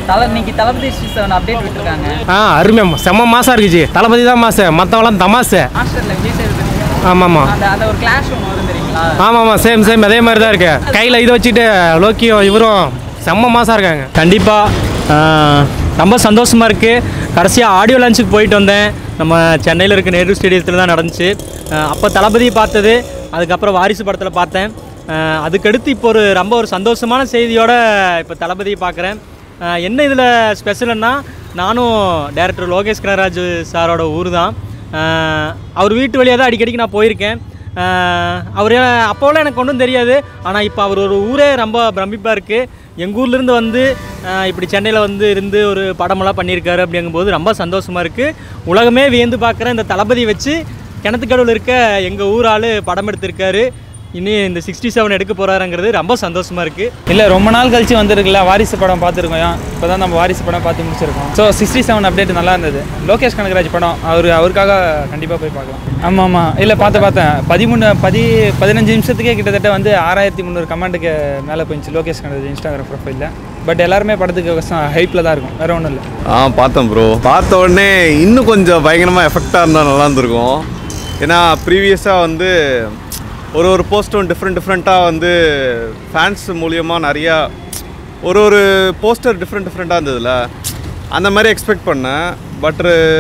தலை இன்னைக்கு தளபதி seven update விட்டுருக்காங்க ஆ அருமையாக செம்ம மாசம் இருக்குச்சு தளபதி தான் மாசம் மற்றவங்களாம் தமாசு மாஸ்டர்ல விஜய் சேதுபதி ஆமாம்மா அந்த அந்த ஒரு கிளாஷ் ஒன்று வரும் தெரியுங்களா ஆமாம்மா சேம் சேம் அதே மாதிரி தான் இருக்கு கையில் இதை வச்சுட்டு லோக்கியும் இவரும் செம்ம மாசம் இருக்காங்க கண்டிப்பாக ரொம்ப சந்தோஷமாக இருக்குது கடைசியாக ஆடியோ லான்ச்சுக்கு போயிட்டு வந்தேன் நம்ம சென்னையில் இருக்க நேரு ஸ்டேடியத்தில் தான் நடந்துச்சு அப்போ தளபதி பார்த்தது அதுக்கப்புறம் வாரிசு படத்தில் பார்த்தேன் அஹ் அதுக்கடுத்து இப்போ ஒரு ரொம்ப ஒரு சந்தோஷமான செய்தியோட இப்போ தளபதியை பார்க்குறேன் என்ன இதில் ஸ்பெஷல்னா நானும் டேரக்டர் லோகேஷ் கனராஜ் சாரோட ஊர் தான் அஹ் அவர் வீட்டு வழியாக தான் அடிக்கடிக்கு நான் போயிருக்கேன் அவர் அப்போலாம் எனக்கு ஒன்றும் தெரியாது ஆனால் இப்போ அவர் ஒரு ஊரே ரொம்ப பிரமிப்பாக இருக்குது எங்கள் ஊர்லேருந்து வந்து அஹ், இப்படி சென்னையில் வந்து இருந்து ஒரு படமெல்லாம் பண்ணியிருக்காரு அப்படிங்கும்போது ரொம்ப சந்தோஷமாக இருக்குது உலகமே வியந்து பார்க்குற இந்த தளபதி வச்சு கிணத்துக்கடவுல இருக்க எங்கள் ஊர் ஆள் படம் எடுத்திருக்காரு இனி இந்த சிக்ஸ்டி செவன் எடுக்க போகிறாருங்கிறது ரொம்ப சந்தோஷமாக இருக்குது இல்லை ரொம்ப நாள் கழிச்சு வந்திருக்குல்ல வாரிசு படம் பார்த்துருக்கோம் இப்போ தான் நம்ம வாரிசு படம் பார்த்து முடிச்சிருக்கோம் ஸோ சிக்ஸ்டி செவன் அப்டேட் நல்லா இருந்தது லோகேஷ் கனகராஜ் படம் அவர் அவருக்காக கண்டிப்பாக போய் பார்க்கலாம் ஆமாம் ஆமாம் இல்லை பார்த்து பார்த்தேன் பதிமூணு பதி பதினஞ்சு நிமிஷத்துக்கே கிட்டத்தட்ட வந்து ஆறாயிரத்தி முந்நூறு கமெண்ட்டுக்கு மேலே போயிடுச்சு லோகேஷ் கனகராஜ் இன்ஸ்டாகிராம் ப்ரொஃபைலில் பட் எல்லாருமே படத்துக்கு ஹைப்பில் தான் இருக்கும் வேறு ஒன்றும் இல்லை ஆ பார்த்தேன் ப்ரோ பார்த்த உடனே இன்னும் கொஞ்சம் பயங்கரமாக எஃபெக்டாக இருந்தால் நல்லா இருந்திருக்கும் ஏன்னா ப்ரீவியஸாக வந்து ஒரு ஒரு போஸ்ட்டும் டிஃப்ரெண்ட் டிஃப்ரெண்ட்டாக வந்து ஃபேன்ஸ் மூலியமாக நிறையா ஒரு ஒரு போஸ்டர் டிஃப்ரெண்ட் டிஃப்ரெண்ட்டாக இருந்ததுல அந்த மாதிரி எக்ஸ்பெக்ட் பண்ணேன் பட்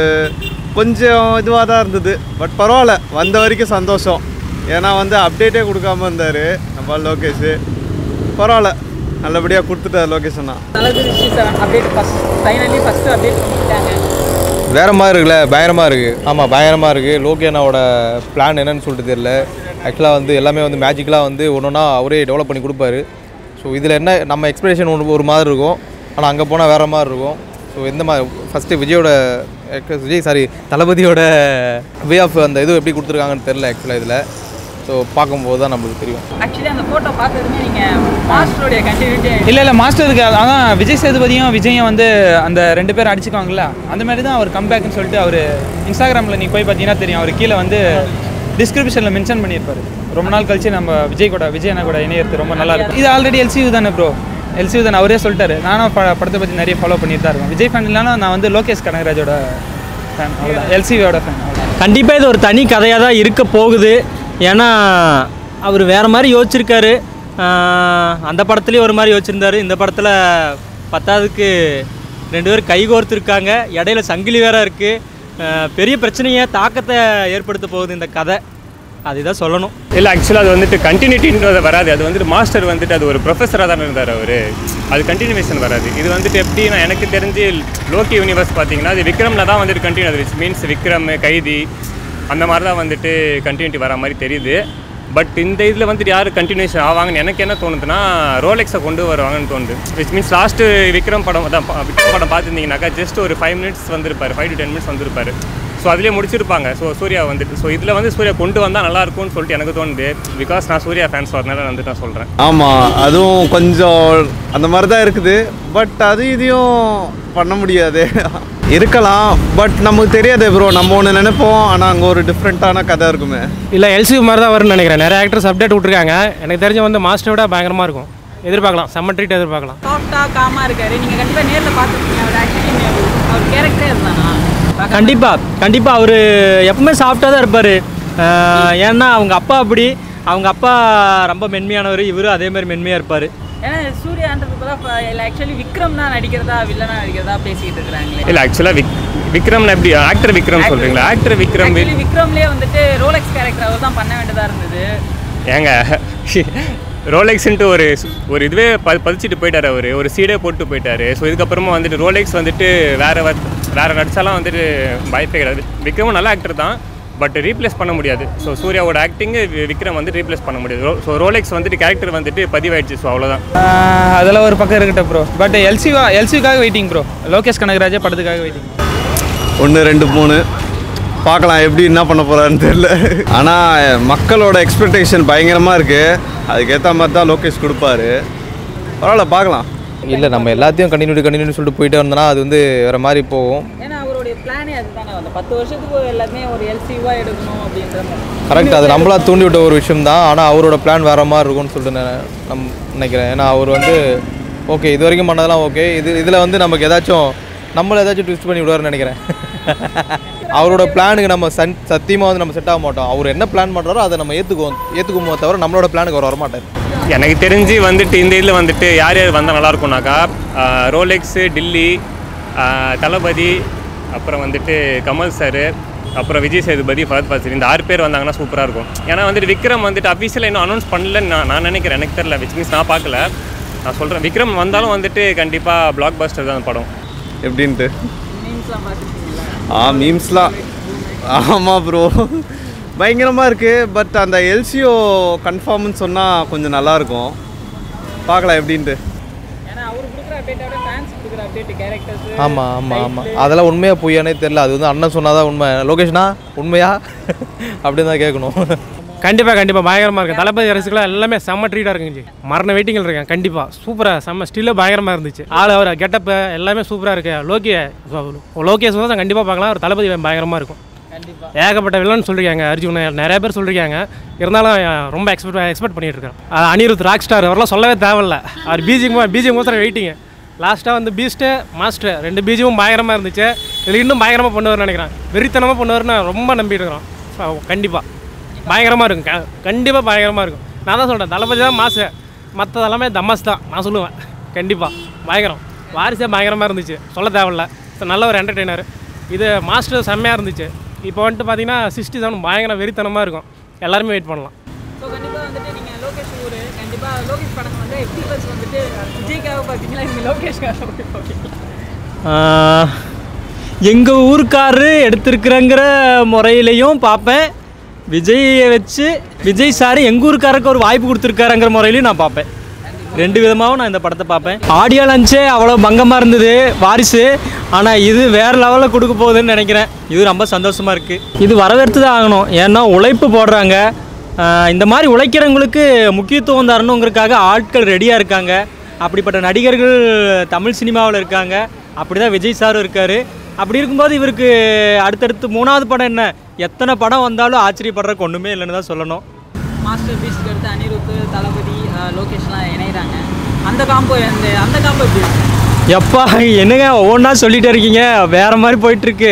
கொஞ்சம் இதுவாக தான் இருந்தது பட் பரவாயில்ல வந்த வரைக்கும் சந்தோஷம் ஏன்னா வந்து அப்டேட்டே கொடுக்காம இருந்தார் நம்ம லோகேஷ் பரவாயில்ல நல்லபடியாக கொடுத்துட்டார் லோகேஷ் அண்ணா Thalapathy seven update first finally first update பண்ணிட்டாங்க வேற மாதிரி இருக்குல்ல பயங்கரமாக இருக்குது ஆமாம் பயங்கரமாக இருக்குது லோகேனாவோட பிளான் என்னன்னு சொல்லிட்டு தெரியல ஆக்சுவலாக வந்து எல்லாமே வந்து மேஜிக்கலாக வந்து ஒன்று ஒன்றா அவரே டெவலப் பண்ணி கொடுப்பாரு ஸோ இதில் என்ன நம்ம எக்ஸ்பெக்டேஷன் ஒன்று ஒரு மாதிரி இருக்கும் ஆனால் அங்கே போனால் வேறு மாதிரி இருக்கும் ஸோ எந்த மாதிரி ஃபஸ்ட்டு விஜயோட விஜய் சாரி தளபதியோட வே ஆஃப் அந்த இது எப்படி கொடுத்துருக்காங்கன்னு தெரில ஆக்சுவலாக இதில் ஸோ பார்க்கும்போது தான் நம்மளுக்கு தெரியும் ஆக்சுவலி அந்த ஃபோட்டோ பார்த்ததுமே நீங்கள் மாஸ்டருடைய கண்டினியூட்டி இல்லை இல்லை மாஸ்டருக்கு அதான் விஜய் சேதுபதியும் விஜயும் வந்து அந்த ரெண்டு பேரும் அடிச்சுக்குவாங்கல்ல அந்த மாதிரி தான் அவர் கம்பேக்னு சொல்லிட்டு அவர் இன்ஸ்டாகிராமில் நீ போய் பார்த்தீங்கன்னா தெரியும் அவர் கீழே வந்து டிஸ்கிரிப்ஷனில் மென்ஷன் பண்ணியிருப்பாரு ரொம்ப நாள் கழிச்சு நம்ம விஜய் கூட விஜய் அண்ணா கூட இணையறது ரொம்ப நல்லா இருக்கும் இது ஆல்ரெடி எல்சியூ தானே ப்ரோ எல்சியூ தானே அவரே சொல்லிட்டாரு நானும் ப படத்தை பற்றி நிறைய ஃபாலோ பண்ணிட்டு தான் இருக்கேன் விஜய் ஃபேன் இல்லைனா நான் வந்து லோகேஷ் கனகராஜோட ஃபேன் அவ்வளோதான் எல்சியோட ஃபேன் அவ்வளோதான் கண்டிப்பாக இது ஒரு தனி கதையாக தான் இருக்க போகுது ஏன்னா அவர் வேறு மாதிரி யோசிச்சிருக்காரு ஆஹ் அந்த படத்துலேயும் ஒரு மாதிரி யோசிச்சிருந்தாரு இந்த படத்தில் பத்தாவதுக்கு ரெண்டு பேரும் கைகோர்த்துருக்காங்க இடையில சங்கிலி வேற இருக்குது பெரிய பிரச்சனையை தாக்கத்தை ஏற்படுத்த போகுது இந்த கதை அதுதான் சொல்லணும் இல்லை ஆக்சுவலாக அது வந்துட்டு கண்டினியூட்டின்றது வராது அது வந்துட்டு மாஸ்டர் வந்துட்டு அது ஒரு ப்ரொஃபஸராக தானே இருந்தார் அவர் அது கண்டினியூவேஷன் வராது இது வந்துட்டு எப்படின்னா எனக்கு தெரிஞ்சு லோக்கி யூனிவர்ஸ் பார்த்தீங்கன்னா அது விக்ரமில் தான் வந்துட்டு கண்டினியூ அது மீன்ஸ் விக்ரம் கைதி அந்த மாதிரி தான் வந்துட்டு கண்டினியூட்டி வர மாதிரி தெரியுது பட் இந்த இதில் வந்துட்டு யார் கண்டினியூஷன் ஆவாங்கன்னு எனக்கு என்ன தோணுதுன்னா ரோலெக்ஸை கொண்டு வருவாங்கன்னு தோணுது விச் மீன்ஸ் லாஸ்ட்டு விக்ரம் படம் தான் பா- விக்ரம் படம் பார்த்துருந்தீங்கன்னாக்கா ஜஸ்ட் ஒரு ஃபைவ் மினிட்ஸ் வந்திருப்பார் ஃபைவ் டு டென் மினிட்ஸ் வந்திருப்பாரு ஸோ அதுலேயே முடிச்சிருப்பாங்க ஸோ சூர்யா வந்துட்டு ஸோ இதில் வந்து சூர்யா கொண்டு வந்தால் நல்லா இருக்கும்னு சொல்லிட்டு எனக்கு தோணுது பிகாஸ் நான் சூர்யா ஃபேன்ஸ் வரனால வந்துட்டு நான் சொல்கிறேன் ஆமாம் அதுவும் கொஞ்சம் அந்த மாதிரி தான் இருக்குது பட் அது இதையும் பண்ண முடியாது இருக்கலாம் பட் நமக்கு தெரியாது ப்ரோ நம்ம ஒன்று நினைப்போம் ஆனால் அங்கே ஒரு டிஃப்ரெண்ட்டான கதை இருக்குமே இல்லை எல்சி மாதிரி தான் வரும்னு நினைக்கிறேன் நிறைய ஆக்டர்ஸ் அப்டேட் விட்ருக்காங்க எனக்கு தெரிஞ்ச வந்து மாஸ்டரை விட பயங்கரமாக இருக்கும் எதிர்பார்க்கலாம் செம்ம ட்ரீட் எதிர்பார்க்கலாம் சாஃப்டாக காமாக இருக்காரு நீங்கள் கண்டிப்பாக நேரில் பார்த்துருக்கீங்க அவர் ஆக்சுவலி அவர் கேரக்டரே இருந்தானா கண்டிப்பாக கண்டிப்பாக அவர் எப்பவுமே சாஃப்டாக தான் இருப்பார் ஏன்னா அவங்க அப்பா அப்படி அவங்க அப்பா ரொம்ப மென்மையானவர் இவரும் அதே மாதிரி மென்மையாக இருப்பார் ஏன்னா சூர்யான்றது கூட இல்லை ஆக்சுவலி விக்ரம் தான் நடிக்கிறதா வில்லனா நடிக்கிறதா பேசிக்கிட்டு இருக்கிறாங்களே இல்லை ஆக்சுவலாக விக் விக்ரம்ல எப்படி ஆக்டர் விக்ரம் சொல்கிறீங்களா ஆக்டர் விக்ரம் ஆக்சுவலி விக்ரம்லேயே வந்துட்டு ரோலெக்ஸ் கேரக்டர் அவர் தான் பண்ண வேண்டியதாக இருந்தது ஏங்க ரோலெக்ஸ்ன்ட்டு ஒரு ஒரு இதுவே ப பதிச்சுட்டு போயிட்டார் அவர் ஒரு சீடே போட்டு போயிட்டாரு ஸோ இதுக்கப்புறமா வந்துட்டு ரோலெக்ஸ் வந்துட்டு வேற வ- வேற நடிச்சாலாம் வந்துட்டு வாய்ப்பே கிடையாது விக்ரமும் நல்ல ஆக்டர் தான் பட் ரீப்ளேஸ் பண்ண முடியாது ஸோ சூர்யாவோட ஆக்டிங்கு விக்ரம் வந்து ரீப்ளேஸ் பண்ண முடியாது ஸோ ரோலெக்ஸ் வந்துட்டு கேரக்டர் வந்துட்டு பதிவாயிடுச்சு ஸோ அவ்வளோதான் ஆஹ் அதெல்லாம் ஒரு பக்கம் இருக்கட்டும் ப்ரோ பட் எல்சிவா எல்சிக்காக வெயிட்டிங் ப்ரோ லோகேஷ் கனகராஜா படத்துக்காக வெயிட்டிங் ஒன்று ரெண்டு மூணு பார்க்கலாம் எப்படி என்ன பண்ண போகிறாருன்னு தெரியல ஆனால் மக்களோட எக்ஸ்பெக்டேஷன் பயங்கரமாக இருக்குது அதுக்கேற்ற மாதிரி தான் லோகேஷ் கொடுப்பாரு பரவாயில்ல பார்க்கலாம் இல்லை நம்ம எல்லாத்தையும் கண்டினியூ கண்டினியூ சொல்லிட்டு போயிட்டே இருந்தோம்னா அது வந்து வேறு மாதிரி போகும் ஏன்னா அவருடைய பிளானே அதுதானே அந்த பத்து வருஷத்துக்கு எல்லாமே ஒரு எல்சிவாக எடுக்கணும் அப்படின்ற மாதிரி கரெக்ட் அது நம்மளா தூண்டி விட்ட ஒரு விஷயம் தான் ஆனால் அவரோட பிளான் வேறு மாதிரி இருக்கும்னு சொல்லிட்டு நான் நம் நினைக்கிறேன் ஏன்னா அவர் வந்து ஓகே இது வரைக்கும் பண்ணதெல்லாம் ஓகே இது இதில் வந்து நமக்கு ஏதாச்சும் நம்மளை ஏதாச்சும் ட்விஸ்ட் பண்ணி விடுவாருன்னு நினைக்கிறேன் அவரோட பிளானுக்கு நம்ம சன் சத்தியமாக வந்து நம்ம செட் ஆக மாட்டோம் அவர் என்ன பிளான் பண்ணுறாரோ அதை நம்ம ஏற்றுக்குவோம் ஏற்றுக்குமோ தவிர நம்மளோட பிளானுக்கு அவர் வரமாட்டார் எனக்கு தெரிஞ்சு வந்துட்டு இந்த இதில் வந்துட்டு யார் யார் வந்தால் நல்லா இருக்கும்னாக்கா ரோலெக்ஸு டில்லி ஆஹ் தளபதி அப்புறம் வந்துட்டு கமல் சார் அப்புறம் விஜய் சேதுபதி ஃபஹத் ஃபாசில் இந்த ஆறு பேர் வந்தாங்கன்னா சூப்பராக இருக்கும் ஏன்னா வந்துட்டு விக்ரம் வந்துட்டு அஃபீஷியலாக இன்னும் அனௌன்ஸ் பண்ணலன்னு நான் நான் நினைக்கிறேன் எனக்கு தெரியல விச் மீன்ஸ் நான் பார்க்கல நான் சொல்கிறேன் விக்ரம் வந்தாலும் வந்துட்டு கண்டிப்பாக பிளாக் பஸ்டர் தான் அந்த படம் எப்படின்ட்டு மீம்ஸ்லாம் பார்த்துருக்கீங்களா ஆ மீம்ஸ்லாம் ஆமாம் ப்ரோ பயங்கரமாக இருக்குது பட் அந்த எல்சிஓ கன்ஃபார்ம்னு சொன்னால் கொஞ்சம் நல்லாயிருக்கும் பார்க்கலாம் எப்படின்ட்டு ஏன்னா அவர் கொடுக்குற அப்டேட்டோட ஃபேன்ஸ் கொடுக்குற அப்டேட் கேரக்டர்ஸ் ஆமாம் ஆமாம் ஆமாம் அதெல்லாம் உண்மையாக பொய்யானே தெரில அது வந்து அண்ணன் சொன்னால் தான் உண்மை லோகேஷ்னா உண்மையா அப்படின்னு தான் கேட்கணும் கண்டிப்பாக கண்டிப்பாக பயங்கரமாக இருக்கும் தளபதி ரசிகலாம் எல்லாமே செம்ம ட்ரீட்டாக இருக்குங்க ஜி மரண வெயிட்டிங்கில் இருக்கேன் கண்டிப்பாக சூப்பராக செம்ம ஸ்டில்லே பயங்கரமாக இருந்துச்சு ஆள் அவர் கெட்டப்பு எல்லாமே சூப்பராக இருக்கு லோகே லோகேஷ் தான் கண்டிப்பாக பார்க்கலாம் ஒரு தளபதி பயங்கரமாக இருக்கும் கண்டிப்பா ஏகப்பட்ட வில்லன் சொல்லியிருக்காங்க அர்ஜுன் நிறைய பேர் சொல்லியிருக்காங்க இருந்தாலும் அஹ், ரொம்ப எக்ஸ்பெக்ட் எக்ஸ்பெக்ட் பண்ணிட்டு இருக்கேன் அஹ், அனிருத் ராக் ஸ்டார் அவரெல்லாம் சொல்லவே தேவையில்ல அவர் பீஜிங் பீஜிங் மாத்திரம் வெயிட்டிங்க லாஸ்ட்டாக வந்து பீஸ்ட்டு மாஸ்டர் ரெண்டு பீஜமும் பயங்கரமாக இருந்துச்சு இதில் இன்னும் பயங்கரமாக பண்ணுவார்னு நினைக்கிறேன் வெறித்தனமாக பண்ணுவார்னு ரொம்ப நம்பிட்டு இருக்கிறோம் கண்டிப்பாக பயங்கரமாக இருக்கும் க கண்டிப்பாக பயங்கரமாக இருக்கும் நான் தான் சொல்கிறேன் தளபதி தான் மாசு மற்றது எல்லாமே தமாஸ் தான் நான் சொல்லுவேன் கண்டிப்பாக பயங்கரம் வாரிசே பயங்கரமாக இருந்துச்சு சொல்ல தேவையில்ல So, நல்ல ஒரு என்டர்டெய்னர் இது மாஸ்டர் செம்மையாக இருந்துச்சு இப்போ வந்துட்டு பார்த்தீங்கன்னா சிக்ஸ்டி செவன் பயங்கர வெறித்தனமாக இருக்கும் எல்லாருமே வெயிட் பண்ணலாம் ஸோ கண்டிப்பா வந்துட்டு நீங்க லோகேஷ் ஊர் கண்டிப்பா லோகேஷ் படம் வந்து எப்படி பஸ் வந்துட்டு விஜய்க்காக பார்த்தீங்களா நீங்க லோகேஷ்காக பார்த்தீங்களா எங்கள் ஊருக்காரரு எடுத்திருக்கிறங்கிற முறையிலையும் பார்ப்பேன் விஜயை வச்சு விஜய் சார் எங்கள் ஊருக்காரருக்கு ஒரு வாய்ப்பு கொடுத்துருக்காருங்கிற முறையிலையும் நான் பார்ப்பேன் ரெண்டு விதமாகவும் நான் இந்த படத்தை பார்ப்பேன் ஆடியோ லஞ்சே அவ்வளோ பங்கமாக இருந்தது வாரிசு ஆனால் இது வேறு லெவலில் கொடுக்க போகுதுன்னு நினைக்கிறேன் இது ரொம்ப சந்தோஷமாக இருக்குது இது வரவேற்று தான் ஆகணும் ஏன்னா உழைப்பு போடுறாங்க ஆஹ் இந்த மாதிரி உழைக்கிறவங்களுக்கு முக்கியத்துவம் தரணுங்கிறதுக்காக ஆட்கள் ரெடியாக இருக்காங்க அப்படிப்பட்ட நடிகர்கள் தமிழ் சினிமாவில் இருக்காங்க அப்படி தான் விஜய் சாரும் இருக்கார் அப்படி இருக்கும்போது இவருக்கு அடுத்தடுத்து மூணாவது படம் என்ன எத்தனை படம் வந்தாலும் ஆச்சரியப்படுறதுக்கு ஒன்றுமே இல்லைன்னு தான் சொல்லணும் மாஸ்டர் பீஸ்க்கு அடுத்து அனிருத் தளபதி அஹ், லோகேஷ்லாம் இணைகிறாங்க அந்த காம்போ அந்த அந்த காம்போ எப்படி இருக்கு? எப்பா என்னங்க ஒவ்வொன்றா சொல்லிட்டே இருக்கீங்க வேறு மாதிரி போயிட்டுருக்கு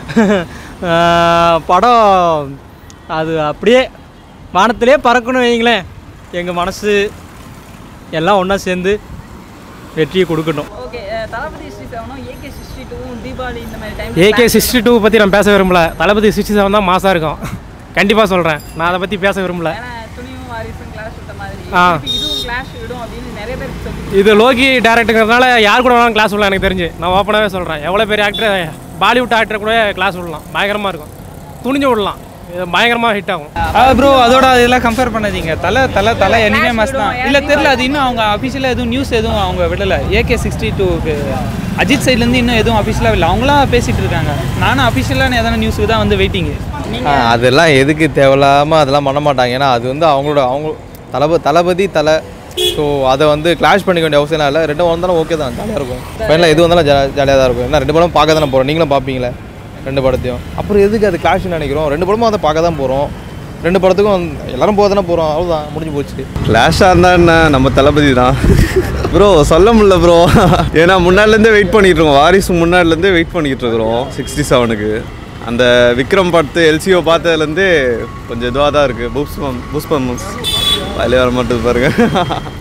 படம் அது அப்படியே வானத்திலே பறக்கணும் வைங்களேன் எங்கள் மனசு எல்லாம் ஒன்றா சேர்ந்து வெற்றியை கொடுக்கணும் ஓகே அஹ், தளபதி சிக்ஸ்டி செவனும் ஏகே சிக்ஸ்டி டூவும் தீபாவளி இந்த மாதிரி டைம் ஏகே சிக்ஸ்டி டூ பற்றி நான் பேச விரும்பல தளபதி சிக்ஸ்டி செவன் தான் மாசாக இருக்கும் கண்டிப்பாக சொல்கிறேன் நான் அதை பற்றி பேச விரும்பல ஏன்னா துணியும் வாரிசும் கிளாஷ் விட்ட மாதிரி ஆ. திருப்பி இதுவும் கிளாஷ் விடும் அப்படின்னு நிறைய பேர் சொல்லி இது லோகி டேரக்டருங்கிறதுனால யார் கூட வேணாலும் கிளாஸ் விடலாம் எனக்கு தெரிஞ்சு நான் ஓப்பனாகவே சொல்கிறேன் எவ்வளோ பெரிய ஆக்டர் பாலிவுட் ஆக்டர் கூட கிளாஸ் விடலாம் பயங்கரமாக இருக்கும் துணிஞ்சு விடலாம் இது பயங்கரமாக ஹிட் ஆகும் ப்ரோ அதோட இதெல்லாம் கம்பேர் பண்ணாதீங்க தலை தலை தலை எனிமே மாஸ் தான் இல்லை தெரியல அது இன்னும் அவங்க அஃபிஷியலாக எதுவும் நியூஸ் எதுவும் அவங்க விடலை ஏகே சிக்ஸ்டி டூக்கு அஜித் சைட்லேருந்து இன்னும் எதுவும் அஃபிஷியலாக இல்லை அவங்களாம் பேசிகிட்டு இருக்காங்க நானும் அஃபிஷியலான எதனா நியூஸுக்கு தான் வந்து வெயிட்டிங்கு ஆ, அதெல்லாம் எதுக்கு தேவையில்லாமல் அதெல்லாம் பண்ண மாட்டாங்க ஏன்னா அது வந்து அவங்களோட அவங்க தளப தளபதி தலை ஸோ அதை வந்து கிளாஷ் பண்ணிக்க வேண்டிய அவசியம் இல்லை ரெண்டும் வந்தாலும் ஓகே தான் ஜாலியாக இருக்கும் ஃபைனலாக எது வந்தாலும் ஜா ஜாலியாக தான் இருக்கும் ஏன்னா ரெண்டு படம் பார்க்க தானே போகிறோம் நீங்களும் பார்ப்பீங்களே ரெண்டு படத்தையும் அப்புறம் எதுக்கு அது கிளாஷ்னு நினைக்கிறோம் ரெண்டு படமும் அதை பார்க்க தான் போகிறோம் ரெண்டு படத்துக்கும் எல்லாரும் போக தானே போகிறோம் அவ்வளோதான் முடிஞ்சு போச்சு கிளாஷாக இருந்தா என்ன நம்ம தளபதி தான் ப்ரோ சொல்ல முடியல ப்ரோ ஏன்னா முன்னாடிலேருந்தே வெயிட் பண்ணிட்டு இருக்கோம் வாரிசு முன்னாடிலேருந்தே வெயிட் பண்ணிட்டு இருக்கிறோம் சிக்ஸ்டி செவனுக்கு அந்த விக்ரம் படத்து எல்சிஓ பார்த்ததுலேருந்தே கொஞ்சம் இதுவாக தான் இருக்குது பூஸ்பம் பூஸ்பம் வயலே வர மாட்டேது பாருங்க